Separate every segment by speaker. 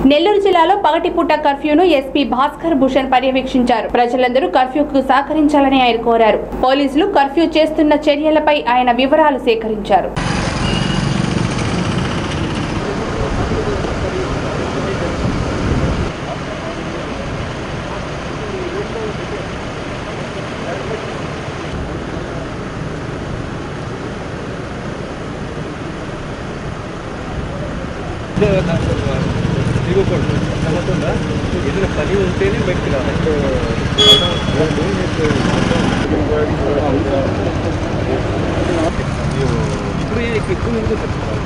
Speaker 1: నెల్లూరు జిల్లాలో పగటిపూట కర్ఫ్యూను ఎస్పీ భాస్కర్ భూషణ్ పర్యవేక్షించారు ప్రజలందరూ కర్ఫ్యూకు సహకరించాలని ఆయన కోరారు పోలీసులు కర్ఫ్యూ చేస్తున్న చర్యలపై ఆయన వివరాలు సేకరించారు
Speaker 2: తిరగకూడదు నమ్ముతుందా ఏదైనా పని ఉంటేనే బయటికి రావాలి ఇప్పుడు ఎక్కువ ఎందుకు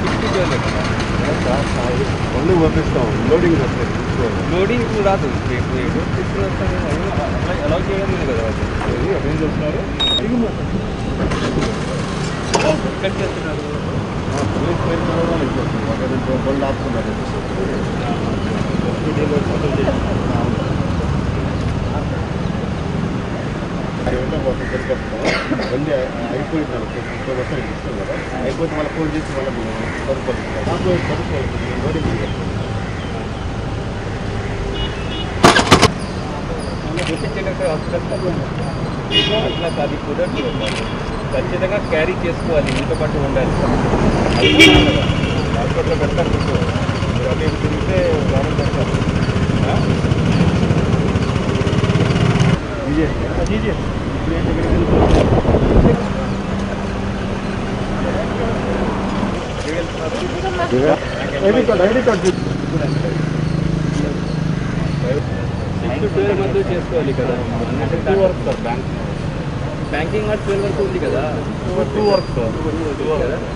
Speaker 3: మళ్ళీ పంపిస్తాం లోడింగ్ వస్తుంది
Speaker 2: లోడింగ్ ఇప్పుడు రాదు ఇప్పుడు ఏదో తీసుకుని అలా చేయడం కదా అది
Speaker 3: ఏం చేస్తున్నారు
Speaker 2: కట్ చేస్తున్నారు
Speaker 3: బళ్ళు ఆపుతున్నారు బండి అయిపోయింది అనుకో వస్తారు ఇస్తాం కదా అయిపోతే మళ్ళీ ఫోన్ చేసి మళ్ళీ సరుకు లోడింగ్
Speaker 2: అట్లా కాదు కుదరదు ఖచ్చితంగా క్యారీ చేసుకోవాలి ఇంత పట్టు ఉండాలి
Speaker 3: హాస్పిటల్లో పెడతారు మీకు మీరు అన్ని తిరిగితే ప్రాబ్లం పెడతారు ఇదే ID card ID card
Speaker 2: six to twelve మధ్య చేసుకోవాలి కదా
Speaker 3: to work sir bank
Speaker 2: banking hour twelve వరకు ఉంది కదా
Speaker 3: to work sir to work
Speaker 2: కదా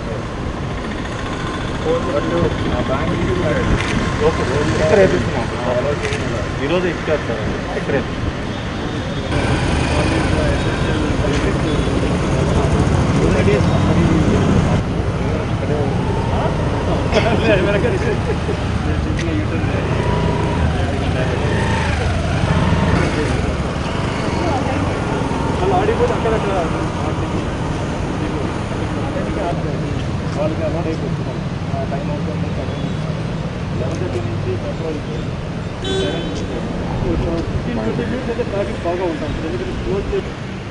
Speaker 3: ఇక్కడ వేపిస్తున్నాం ఈరోజు ఇచ్చారు సార్ ఇక్కడ
Speaker 2: ఆడిపోతే అక్కడక్కడ
Speaker 3: వాళ్ళకి అలవాటు అయిపోతున్నాం టైం అవుతుంది లెవెన్ థర్టీ నుంచి పెట్రోల్
Speaker 2: ఫిఫ్టీన్ ట్వంటీ మినిట్స్ అయితే ట్రాఫిక్ బాగా ఉంటాం ఎందుకంటే క్లోజ్ చేసి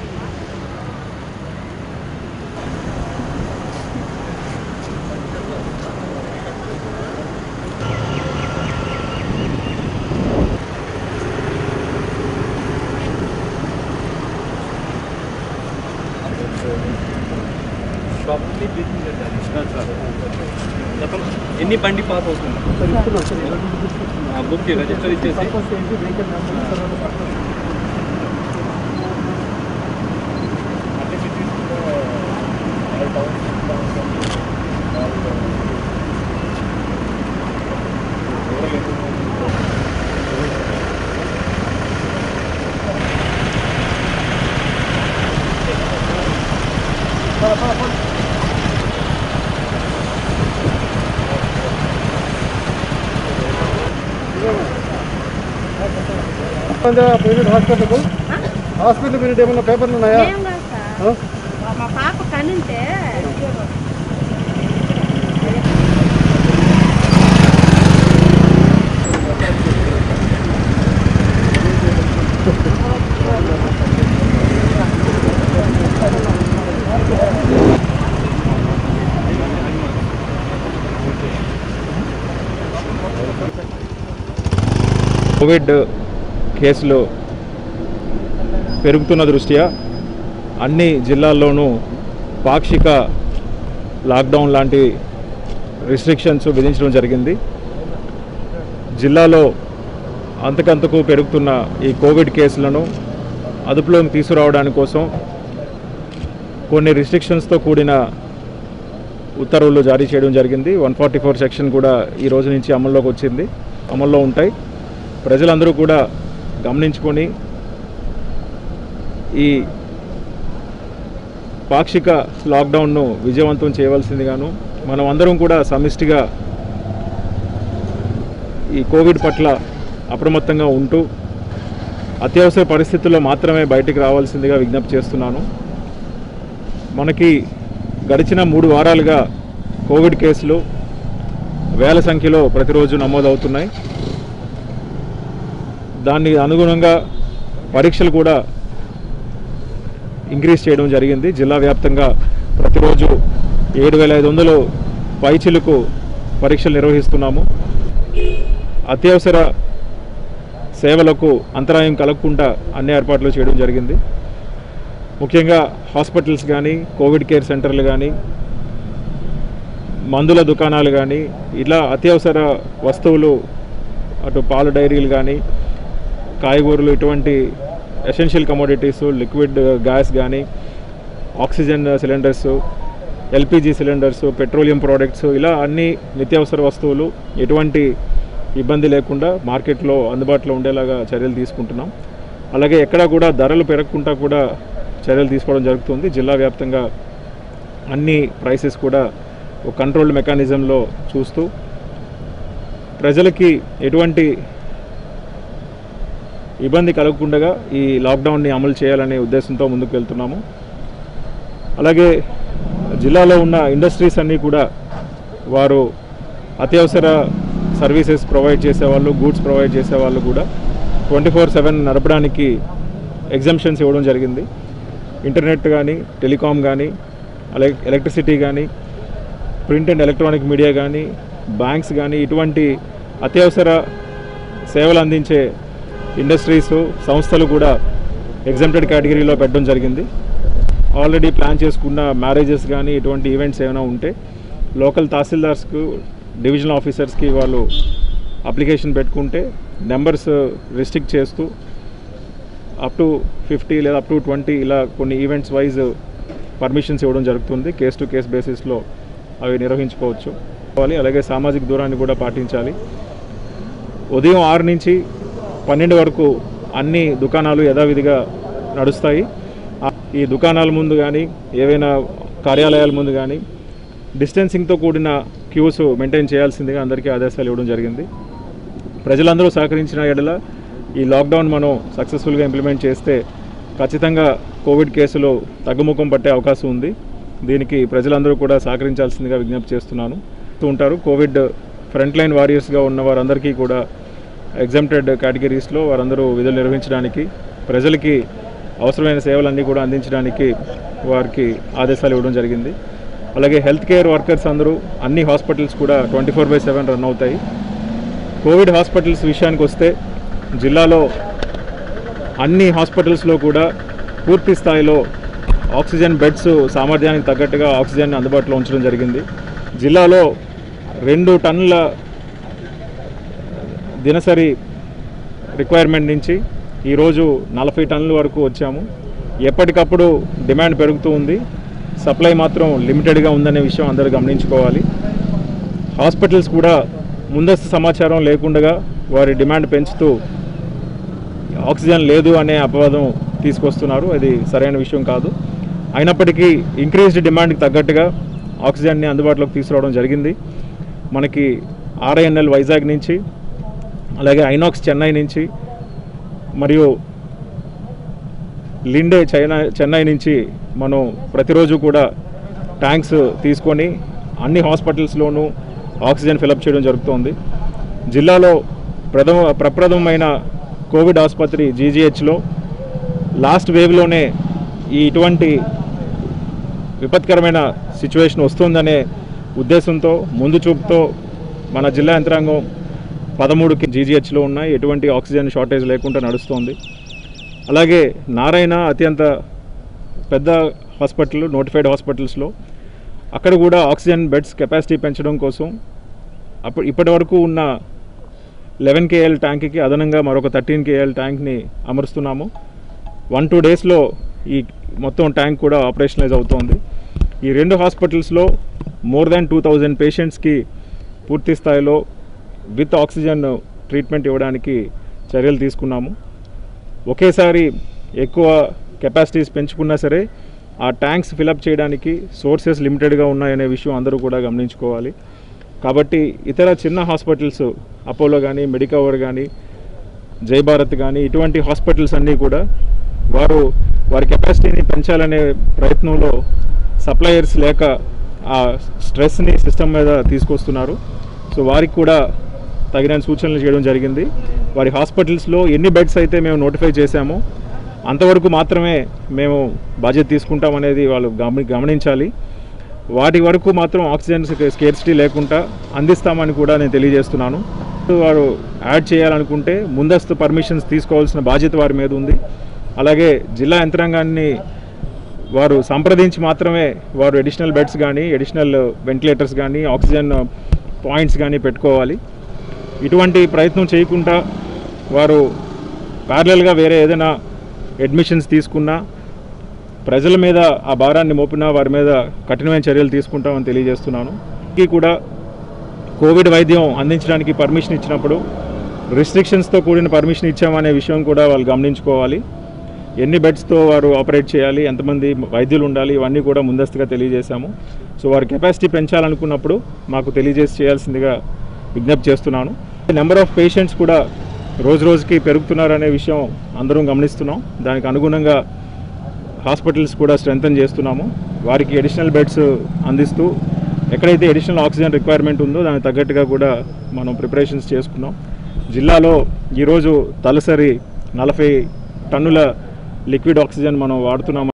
Speaker 2: ప్రాపర్లీ బ్రీతింగ్ చేయాలి చెప్పండి ఎన్ని బండి పాస్ అవుతుంది బుక్ రిజిస్టర్ ఇచ్చేసి
Speaker 3: ప్రైవేట్ హాస్పిటల్కు హాస్పిటల్ పీరియడ్ ఏమన్నా పేపర్లు ఉన్నాయా
Speaker 4: ఏం కాదు సార్. మా పాప కనుంటే
Speaker 5: కోవిడ్ కేసులు పెరుగుతున్న దృష్ట్యా అన్ని జిల్లాల్లోనూ పాక్షిక లాక్డౌన్ లాంటి రిస్ట్రిక్షన్స్ విధించడం జరిగింది జిల్లాలో అంతకంతకు పెరుగుతున్న ఈ కోవిడ్ కేసులను అదుపులోకి తీసుకురావడానికి కోసం కొన్ని రిస్ట్రిక్షన్స్తో కూడిన ఉత్తర్వులు జారీ చేయడం జరిగింది వన్ ఫార్టీ ఫోర్ సెక్షన్ కూడా ఈ రోజు నుంచి అమల్లోకి వచ్చింది అమల్లో ఉంటాయి ప్రజలందరూ కూడా గమనించుకొని ఈ పాక్షిక లాక్డౌన్ను విజయవంతం చేయవలసిందిగాను మనం అందరం కూడా సమిష్టిగా ఈ కోవిడ్ పట్ల అప్రమత్తంగా ఉంటూ అత్యవసర పరిస్థితుల్లో మాత్రమే బయటికి రావాల్సిందిగా విజ్ఞప్తి చేస్తున్నాను మనకి గడిచిన మూడు వారాలుగా కోవిడ్ కేసులు వేల సంఖ్యలో ప్రతిరోజు నమోదవుతున్నాయి దాన్ని అనుగుణంగా పరీక్షలు కూడా ఇంక్రీజ్ చేయడం జరిగింది జిల్లా వ్యాప్తంగా ప్రతిరోజు ఏడు వేల ఐదు వందలు పైచిలకు పరీక్షలు నిర్వహిస్తున్నాము అత్యవసర సేవలకు అంతరాయం కలగకుండా అన్ని ఏర్పాట్లు చేయడం జరిగింది ముఖ్యంగా హాస్పిటల్స్ కానీ కోవిడ్ కేర్ సెంటర్లు కానీ మందుల దుకాణాలు కానీ ఇలా అత్యవసర వస్తువులు అటు పాల డైరీలు కానీ కాయగూరలు ఇటువంటి ఎసెన్షియల్ కమోడిటీస్ లిక్విడ్ గ్యాస్ కానీ oxygen cylinders LPG cylinders petroleum products ఇలా అన్ని నిత్యావసర వస్తువులు ఎటువంటి ఇబ్బంది లేకుండా మార్కెట్లో అందుబాటులో ఉండేలాగా చర్యలు తీసుకుంటున్నాం అలాగే ఎక్కడా కూడా ధరలు పెరగకుండా కూడా చర్యలు తీసుకోవడం జరుగుతుంది జిల్లా వ్యాప్తంగా అన్ని ప్రైసెస్ కూడా ఒక కంట్రోల్ మెకానిజంలో చూస్తూ ప్రజలకి ఎటువంటి ఇబ్బంది కలగకుండా ఈ లాక్డౌన్ని అమలు చేయాలనే ఉద్దేశంతో ముందుకు వెళ్తున్నాము అలాగే జిల్లాలో ఉన్న ఇండస్ట్రీస్ అన్నీ కూడా వారు అత్యవసర సర్వీసెస్ ప్రొవైడ్ చేసేవాళ్ళు గూడ్స్ ప్రొవైడ్ చేసేవాళ్ళు కూడా ట్వంటీ ఫోర్ సెవెన్ నడపడానికి ఎగ్జామ్షన్స్ ఇవ్వడం జరిగింది ఇంటర్నెట్ కానీ టెలికాం కానీ అలాగే ఎలక్ట్రిసిటీ కానీ ప్రింట్ అండ్ ఎలక్ట్రానిక్ మీడియా కానీ బ్యాంక్స్ కానీ ఇటువంటి అత్యవసర సేవలు అందించే ఇండస్ట్రీస్ సంస్థలు కూడా ఎగ్జామ్టెడ్ కేటగిరీలో పెట్టడం జరిగింది ఆల్రెడీ ప్లాన్ చేసుకున్న మ్యారేజెస్ కానీ ఇటువంటి ఈవెంట్స్ ఏమైనా ఉంటే లోకల్ తహసీల్దార్స్కు డివిజనల్ ఆఫీసర్స్కి వాళ్ళు అప్లికేషన్ పెట్టుకుంటే నెంబర్స్ రిస్ట్రిక్ట్ చేస్తూ అప్ టు ఫిఫ్టీ లేదా అప్ టు ట్వంటీ ఇలా కొన్ని ఈవెంట్స్ వైజ్ పర్మిషన్స్ ఇవ్వడం జరుగుతుంది కేస్ టు కేస్ బేసిస్లో అవి నిర్వహించుకోవచ్చు కావాలి అలాగే సామాజిక దూరాన్ని కూడా పాటించాలి ఉదయం ఆరు నుంచి పన్నెండు వరకు అన్ని దుకాణాలు యథావిధిగా నడుస్తాయి ఆ- ఈ దుకాణాల ముందు కానీ ఏవైనా కార్యాలయాల ముందు కానీ డిస్టెన్సింగ్తో కూడిన క్యూస్ మెయింటైన్ చేయాల్సిందిగా అందరికీ ఆదేశాలు ఇవ్వడం జరిగింది ప్రజలందరూ సహకరించిన ఎడల ఈ లాక్డౌన్ మనం సక్సెస్ఫుల్గా ఇంప్లిమెంట్ చేస్తే ఖచ్చితంగా కోవిడ్ కేసులు తగ్గుముఖం పట్టే అవకాశం ఉంది దీనికి ప్రజలందరూ కూడా సహకరించాల్సిందిగా విజ్ఞప్తి చేస్తున్నాను చేస్తూ ఉంటారు కోవిడ్ ఫ్రంట్ లైన్ వారియర్స్గా ఉన్న వారందరికీ కూడా ఎగ్జామ్టెడ్ కేటగిరీస్లో వారందరూ విధులు నిర్వహించడానికి ప్రజలకి అవసరమైన సేవలన్నీ కూడా అందించడానికి వారికి ఆదేశాలు ఇవ్వడం జరిగింది అలాగే హెల్త్ కేర్ వర్కర్స్ అందరూ అన్ని హాస్పిటల్స్ కూడా twenty four by seven run అవుతాయి కోవిడ్ హాస్పిటల్స్ విషయానికి వస్తే జిల్లాలో అన్ని హాస్పిటల్స్లో కూడా పూర్తి స్థాయిలో ఆక్సిజన్ బెడ్స్ సామర్థ్యానికి తగ్గట్టుగా ఆక్సిజన్ అందుబాటులో ఉంచడం జరిగింది జిల్లాలో రెండు టన్నుల దినసరి రిక్వైర్మెంట్ నుంచి ఈరోజు నలభై టన్నుల వరకు వచ్చాము ఎప్పటికప్పుడు డిమాండ్ పెరుగుతూ ఉంది సప్లై మాత్రం లిమిటెడ్గా ఉందనే విషయం అందరూ గమనించుకోవాలి హాస్పిటల్స్ కూడా ముందస్తు సమాచారం లేకుండా వారి డిమాండ్ పెంచుతూ ఆక్సిజన్ లేదు అనే అపవాదం తీసుకొస్తున్నారు అది సరైన విషయం కాదు అయినప్పటికీ ఇంక్రీజ్డ్ డిమాండ్కి తగ్గట్టుగా ఆక్సిజన్ని అందుబాటులోకి తీసుకురావడం జరిగింది మనకి ఆర్ఐఎన్ఎల్ వైజాగ్ నుంచి అలాగే ఐనాక్స్ చెన్నై నుంచి మరియు లిండే చైనా చెన్నై నుంచి మనం ప్రతిరోజు కూడా ట్యాంక్స్ తీసుకొని అన్ని హాస్పిటల్స్లోనూ ఆక్సిజన్ ఫిలప్ చేయడం జరుగుతోంది జిల్లాలో ప్రథమ ప్రప్రథమమైన కోవిడ్ ఆసుపత్రి జీజీహెచ్లో లాస్ట్ వేవ్లోనే ఈ ఇటువంటి విపత్కరమైన సిచ్యువేషన్ వస్తుందనే ఉద్దేశంతో ముందు చూపుతో మన జిల్లా యంత్రాంగం పదమూడుకి జీజీహెచ్లో ఉన్నాయి ఎటువంటి ఆక్సిజన్ షార్టేజ్ లేకుండా నడుస్తోంది అలాగే నారాయణ అత్యంత పెద్ద హాస్పిటల్ నోటిఫైడ్ హాస్పిటల్స్లో అక్కడ కూడా ఆక్సిజన్ బెడ్స్ కెపాసిటీ పెంచడం కోసం అప్పుడు ఇప్పటి వరకు ఉన్న లెవెన్ కేఎల్ ట్యాంక్కి అదనంగా మరొక థర్టీన్ కేఎల్ ట్యాంక్ని అమరుస్తున్నాము వన్ టూ డేస్లో ఈ మొత్తం ట్యాంక్ కూడా ఆపరేషనలైజ్ అవుతోంది ఈ రెండు హాస్పిటల్స్లో మోర్ దాన్ టూ థౌజండ్ పేషెంట్స్కి పూర్తి స్థాయిలో విత్ ఆక్సిజన్ ట్రీట్మెంట్ ఇవ్వడానికి చర్యలు తీసుకున్నాము ఒకేసారి ఎక్కువ కెపాసిటీస్ పెంచుకున్నా సరే ఆ ట్యాంక్స్ ఫిలప్ చేయడానికి సోర్సెస్ లిమిటెడ్గా ఉన్నాయనే విషయం అందరూ కూడా గమనించుకోవాలి కాబట్టి ఇతర చిన్న హాస్పిటల్స్ అపోలో కానీ మెడికవర్ కానీ జై భారత్ కానీ ఇటువంటి హాస్పిటల్స్ అన్నీ కూడా వారు వారి కెపాసిటీని పెంచాలనే ప్రయత్నంలో సప్లయర్స్ లేక ఆ స్ట్రెస్ని సిస్టమ్ మీద తీసుకొస్తున్నారు సో వారికి కూడా తగిన సూచనలు చేయడం జరిగింది వారి హాస్పిటల్స్లో ఎన్ని బెడ్స్ అయితే మేము నోటిఫై చేశామో అంతవరకు మాత్రమే మేము బాధ్యత తీసుకుంటామనేది వాళ్ళు గమని గమనించాలి వాటి వరకు మాత్రం ఆక్సిజన్ స్కేర్సిటీ లేకుండా అందిస్తామని కూడా నేను తెలియజేస్తున్నాను వారు యాడ్ చేయాలనుకుంటే ముందస్తు పర్మిషన్స్ తీసుకోవాల్సిన బాధ్యత వారి మీద ఉంది అలాగే జిల్లా యంత్రాంగాన్ని వారు సంప్రదించి మాత్రమే వారు అడిషనల్ బెడ్స్ కానీ అడిషనల్ వెంటిలేటర్స్ కానీ ఆక్సిజన్ పాయింట్స్ కానీ పెట్టుకోవాలి ఇటువంటి ప్రయత్నం చేయకుండా వారు ప్యారలల్గా వేరే ఏదైనా అడ్మిషన్స్ తీసుకున్నా ప్రజల మీద ఆ భారాన్ని మోపినా వారి మీద కఠినమైన చర్యలు తీసుకుంటామని తెలియజేస్తున్నాను ఈ కూడా కోవిడ్ వైద్యం అందించడానికి పర్మిషన్ ఇచ్చినప్పుడు రిస్ట్రిక్షన్స్తో కూడిన పర్మిషన్ ఇచ్చామనే విషయం కూడా వాళ్ళు గమనించుకోవాలి ఎన్ని బెడ్స్తో వారు ఆపరేట్ చేయాలి ఎంతమంది వైద్యులు ఉండాలి ఇవన్నీ కూడా ముందస్తుగా తెలియజేశాము సో వారి కెపాసిటీ పెంచాలనుకున్నప్పుడు మాకు తెలియజేసి చేయాల్సిందిగా విజ్ఞప్తి చేస్తున్నాను నెంబర్ ఆఫ్ పేషెంట్స్ కూడా రోజు రోజుకి పెరుగుతున్నారనే విషయం అందరం గమనిస్తున్నాం దానికి అనుగుణంగా హాస్పిటల్స్ కూడా స్ట్రెంగ్తన్ చేస్తున్నాము వారికి అడిషనల్ బెడ్స్ అందిస్తూ ఎక్కడైతే అడిషనల్ ఆక్సిజన్ రిక్వైర్మెంట్ ఉందో దానికి తగ్గట్టుగా కూడా మనం ప్రిపరేషన్స్ చేసుకున్నాం జిల్లాలో ఈరోజు తలసరి నలభై టన్నుల లిక్విడ్ ఆక్సిజన్ మనం వాడుతున్నాం